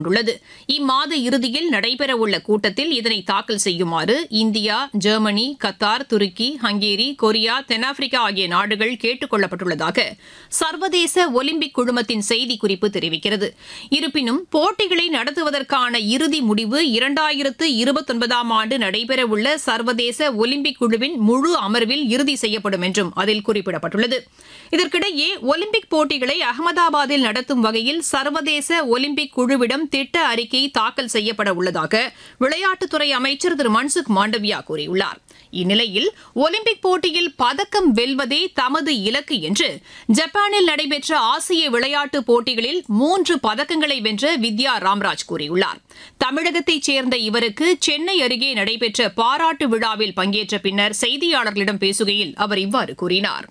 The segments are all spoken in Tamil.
உள்ளது இம்மாத இறுதியில் நடைபெறவுள்ள கூட்டத்தில் இதனை தாக்கல் செய்யுமாறு இந்தியா ஜெர்மனி கத்தார் துருக்கி ஹங்கேரி கொரியா தென்னாப்பிரிக்கா ஆகிய நாடுகள் கேட்டுக் கொள்ளப்பட்டுள்ளதாக சர்வதேச ஒலிம்பிக் குழுமத்தின் செய்திக்குறிப்பு தெரிவிக்கிறது இருப்பினும் போட்டிகளை நடத்துவதற்கான இறுதி முடிவு இரண்டாயிரத்து இருபத்தொன்பதாம் ஆண்டு நடைபெறவுள்ள சர்வதேச ஒலிம்பிக் குழுவின் முழு அமர்வில் இறுதி செய்யப்படும் என்றும் அதில் குறிப்பிடப்பட்டுள்ளது இதற்கிடையே ஒலிம்பிக் போட்டிகளை அகமதாபாத்தில் நடத்தும் வகையில் சர்வதேச ஒலிம்பிக் குழுவிடம் திட்ட அறிக்கை தாக்கல் செய்யப்பட உள்ளதாக விளையாட்டுத்துறை அமைச்சர் திரு மன்சுக் மாண்டவியா கூறியுள்ளார் இந்நிலையில் ஒலிம்பிக் போட்டியில் பதக்கம் வெல்வதே தமது இலக்கு என்று ஜப்பானில் நடைபெற்ற ஆசிய விளையாட்டுப் போட்டிகளில் மூன்று பதக்கங்களை வென்ற வித்யா ராம்ராஜ் கூறியுள்ளார் தமிழகத்தைச் சேர்ந்த இவருக்கு சென்னை அருகே நடைபெற்ற பாராட்டு விழாவில் பங்கேற்ற பின்னர் செய்தியாளர்களிடம் பேசுகையில் அவர் இவ்வாறு கூறினார்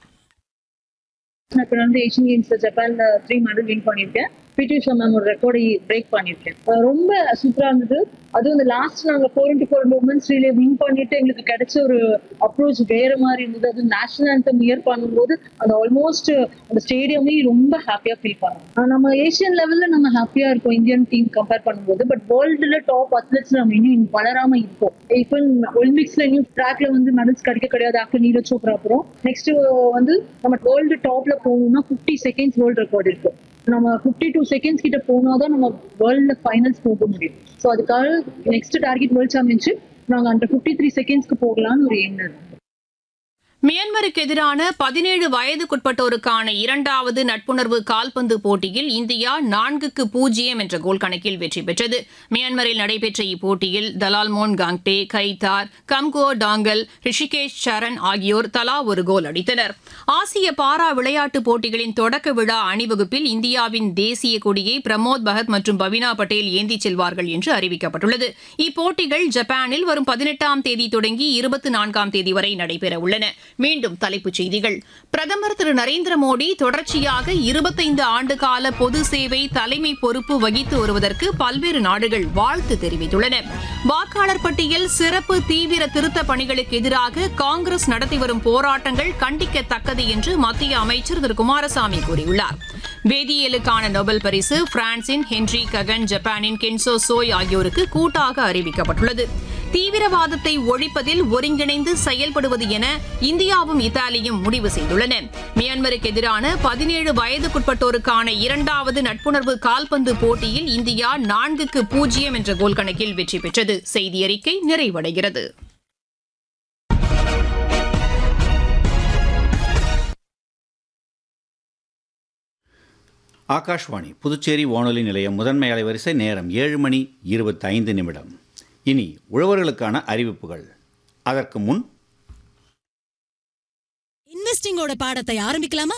நான் இப்போ வந்து ஏஷியன் கேம்ஸ்ல ஜப்பான்ல த்ரீ மெடல் வின் பண்ணியிருக்கேன் பிடி உஷா மேம் ஒரு ரெக்கார்டை பிரேக் பண்ணியிருக்கேன் அஹ் ரொம்ப சூப்பரா இருந்தது அதுவும் இந்த லாஸ்ட் நாங்க four into four moments relay win பண்ணிட்டு எங்களுக்கு கிடைச்ச ஒரு அப்ரோச் வேற மாதிரி இருந்தது அது நேஷனல் ஆந்தம் இயர் பண்ணும்போது அது ஆல்மோஸ்ட் அந்த ஸ்டேடியமே ரொம்ப ஹாப்பியா ஃபீல் பண்ணோம் அஹ் நம்ம ஏஷியன் லெவல்ல நம்ம ஹாப்பியா இருக்கோம் இந்தியன் டீம் கம்பேர் பண்ணும்போது பட் வேர்ல்டுல டாப் அத்லெட்ஸ் நம்ம இன்னும் வளராம இருக்கோம் இப்போ ஒலிம்பிக்ஸ்ல இன்னும் ட்ராக்ல வந்து மெடல்ஸ் கிடைக்க கிடையாது ஆஃப்டர் நீரஜ் சோப்ரா அப்புறம் நெக்ஸ்ட் வந்து நம்ம வேர்ல்டு டாப்ல போகணும்னா ஃபிஃப்டி செகண்ட்ஸ் வேர்ல்டு ரெக்கார்ட் இருக்கு நம்ம ஃபிஃப்டி டூ செகண்ட்ஸ் கிட்ட போனாதான் நம்ம வேர்ல்ட்ல ஃபைனல்ஸ் போக முடியும் ஸோ அதுக்காக நெக்ஸ்ட் டார்கெட் வேர்ல்ட் சாம்பியன்ஷிப் நாங்க அந்த ஃபிஃப்டி த்ரீ செகண்ட்ஸ்க்கு போகலாம்னு ஒரு எண்ணம் இருக்கு மியான்மருக்கு எதிரான பதினேழு வயதுக்குட்பட்டோருக்கான இரண்டாவது நட்புணர்வு கால்பந்து போட்டியில் இந்தியா நான்குக்கு பூஜ்ஜியம் என்ற கோல் கணக்கில் வெற்றி பெற்றது மியான்மரில் நடைபெற்ற இப்போட்டியில் தலால்மோன் காங்டே கைதார் கம்கோ டாங்கல் ரிஷிகேஷ் சரண் ஆகியோர் தலா ஒரு கோல் அடித்தனர் ஆசிய பாரா விளையாட்டுப் போட்டிகளின் தொடக்க விழா அணிவகுப்பில் இந்தியாவின் தேசிய கொடியை பிரமோத் பகத் மற்றும் பவினா பட்டேல் ஏந்திச் செல்வார்கள் என்று அறிவிக்கப்பட்டுள்ளது இப்போட்டிகள் ஜப்பானில் வரும் பதினெட்டாம் தேதி தொடங்கி இருபத்தி நான்காம் தேதி வரை நடைபெற உள்ளன மீண்டும் தலைப்புச் செய்திகள் பிரதமர் திரு நரேந்திர மோடி தொடர்ச்சியாக இருபத்தைந்து ஆண்டு கால பொது சேவை தலைமை பொறுப்பு வகித்து வருவதற்கு பல்வேறு நாடுகள் வாழ்த்து தெரிவித்துள்ளன வாக்காளர் பட்டியல் சிறப்பு தீவிர திருத்த பணிகளுக்கு எதிராக காங்கிரஸ் நடத்தி வரும் போராட்டங்கள் கண்டிக்கத்தக்கது என்று மத்திய அமைச்சர் திரு குமாரசாமி கூறியுள்ளார் வேதியியலுக்கான நோபல் பரிசு பிரான்சின் ஹென்றி ககன் ஜப்பானின் கென்சோ சோய் ஆகியோருக்கு கூட்டாக அறிவிக்கப்பட்டுள்ளது தீவிரவாதத்தை ஒழிப்பதில் ஒருங்கிணைந்து செயல்படுவது என இந்தியாவும் இத்தாலியும் முடிவு செய்துள்ளன மியான்மருக்கு எதிரான பதினேழு வயதுக்குட்பட்டோருக்கான இரண்டாவது நட்புணர்வு கால்பந்து போட்டியில் இந்தியா நான்குக்கு பூஜ்ஜியம் என்ற கோல் கணக்கில் வெற்றி பெற்றது செய்தி அறிக்கை நிறைவடைகிறது ஆகாஷ்வாணி புதுச்சேரி வானொலி நிலையம் முதன்மை அலைவரிசை நேரம் ஏழு மணி இருபத்தைந்து நிமிடம் இனி உழவர்களுக்கான அறிவிப்புகள் அதற்கு முன் இன்வெஸ்டிங்கோட பாடத்தை ஆரம்பிக்கலாமா